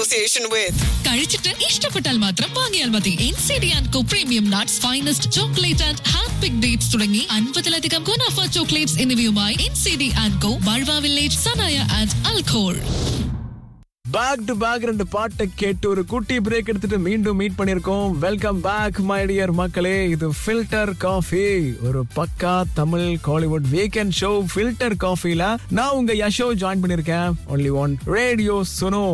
association with. കഴിച്ചിട്ട് ഇഷ്ടപ്പെട്ടാൽ മാത്രം വാങ്ങിയാൽ മതി N C D and co premium nuts finest chocolate and hand pick dates തുടങ്ങി അൻപതിലധികം ഗുണാഫ ചോക്ലേറ്റ്സ് എന്നിവയുമായി N C D and co ബൾവ വില്ലേജ് സനായ ആൻഡ് അൽഖോൾ பேக் டு பேக் ரெண்டு பாட்டை கேட்டு ஒரு குட்டி பிரேக் எடுத்துட்டு மீண்டும் மீட் பண்ணிருக்கோம் வெல்கம் பேக் மை டியர் மக்களே இது ஃபில்டர் காஃபி ஒரு பக்கா Tamil Kollywood weekend show filter காஃபில நான் உங்க யஷோ ஜாயின் பண்ணிருக்கேன் only one radio Suno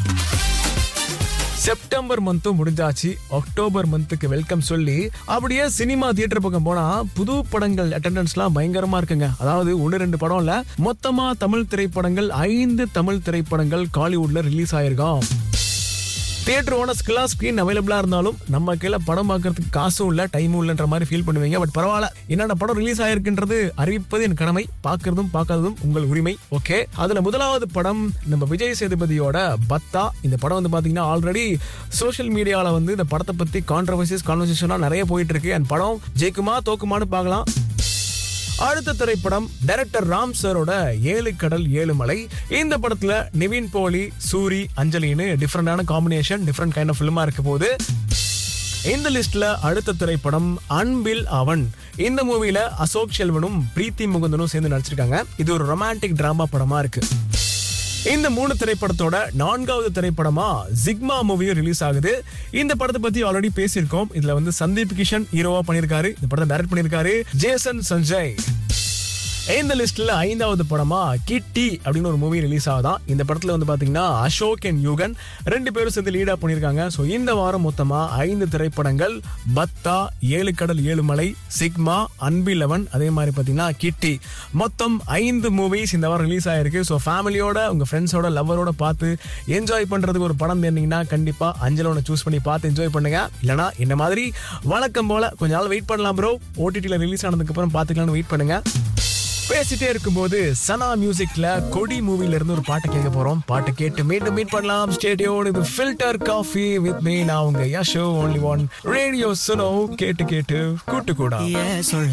September மந்த்தும் முடிஞ்சாச்சு அக்டோபர் மந்த்துக்கு வெல்கம் சொல்லி அப்படியே சினிமா தியேட்டர் பக்கம் போனா புது படங்கள் அட்டெண்டன்ஸ்லாம் பயங்கரமா இருக்குங்க அதாவது ஒன்னு ரெண்டு படம் இல்ல மொத்தமா தமிழ் திரைப்படங்கள் ஐந்து தமிழ் திரைப்படங்கள் காலிவுட்ல ரிலீஸ் ஆயிருக்காம் தியேட்டர் ஓனர்ஸ்க்குலாம் ஸ்க்ரீன் அவைலபிளா இருந்தாலும் நம்ம கீழே படம் பார்க்கறதுக்கு காசும் இல்ல டைமும் இல்லைன்ற மாதிரி ஃபீல் பண்ணுவீங்க பட் பரவாயில்ல என்னென்ன படம் ரிலீஸ் ஆயிருக்குன்றது அறிவிப்பது என் கடமை பார்க்கறதும் பார்க்காததும் உங்கள் உரிமை ஓகே அதுல முதலாவது படம் நம்ம விஜய் சேதுபதியோட பத்தா இந்த படம் வந்து பாத்தீங்கன்னா ஆல்ரெடி சோஷியல் மீடியால வந்து இந்த படத்தை பத்தி கான்ட்ரவர்சிஸ் கான்வர்சேஷனா நிறைய போயிட்டு இருக்கு அண்ட் படம் ஜெயிக்குமா தோக்குமான்னு பார்க்கலாம் அடுத்த திரைப்படம் டைரக்டர் ராம் சரோட ஏழு கடல் ஏழு மலை இந்த படத்துல நிவின் போலி சூரி அஞ்சலின்னு டிஃப்ரெண்டான காம்பினேஷன் டிஃப்ரெண்ட் கைண்ட் ஆஃப் ஃபிலிமா இருக்க போது இந்த லிஸ்ட்ல அடுத்த திரைப்படம் அன்பில் அவன் இந்த மூவில அசோக் செல்வனும் பிரீத்தி முகுந்தனும் சேர்ந்து நடிச்சிருக்காங்க இது ஒரு ரொமான்டிக் டிராமா படமா இருக்கு இந்த மூணு திரைப்படத்தோட நான்காவது திரைப்படமா ஜிக்மா மூவியும் ரிலீஸ் ஆகுது இந்த படத்தை பத்தி ஆல்ரெடி பேசியிருக்கோம் இதுல வந்து சந்தீப் கிஷன் ஹீரோவா பண்ணிருக்காரு இந்த படத்தை டைரக்ட் பண்ணிருக்காரு ஜேசன் சஞ்சய் இந்த லிஸ்ட்ல ஐந்தாவது படமா கிட்டி அப்படின்னு ஒரு மூவி ரிலீஸ் ஆகுதான் இந்த படத்துல வந்து பாத்தீங்கன்னா அசோக் அண்ட் யுகன் ரெண்டு பேரும் சேர்ந்து லீடா பண்ணிருக்காங்க ஸோ இந்த வாரம் மொத்தமா ஐந்து திரைப்படங்கள் பத்தா ஏழு கடல் ஏழு மலை சிக்மா அன்பிலவன் அதே மாதிரி பாத்தீங்கன்னா கிட்டி மொத்தம் ஐந்து மூவிஸ் இந்த வாரம் ரிலீஸ் ஆயிருக்கு ஸோ ஃபேமிலியோட உங்க ஃப்ரெண்ட்ஸோட லவரோட பார்த்து என்ஜாய் பண்றதுக்கு ஒரு படம் தேர்ந்தீங்கன்னா கண்டிப்பா அஞ்சலோட சூஸ் பண்ணி பார்த்து என்ஜாய் பண்ணுங்க இல்லனா இந்த மாதிரி வழக்கம் போல கொஞ்ச நாள் வெயிட் பண்ணலாம் ப்ரோ ஓடிடியில் ரிலீஸ் ஆனதுக்கு அப்புறம் பார்த்துக்கலாம்னு வெயிட் பண்ணுங்க பேசிட்டே இருக்கும்போது சனா மியூசிக்ல கொடி மூவில இருந்து ஒரு பாட்டு கேட்க போறோம் பாட்டு கேட்டு மீண்டும் மீட் பண்ணலாம் ஸ்டேடியோட இது ஃபில்டர் காஃபி வித் மீ நான் உங்க Yasho only one radio Suno கேட்டு கேட்டு கூட்டு கூட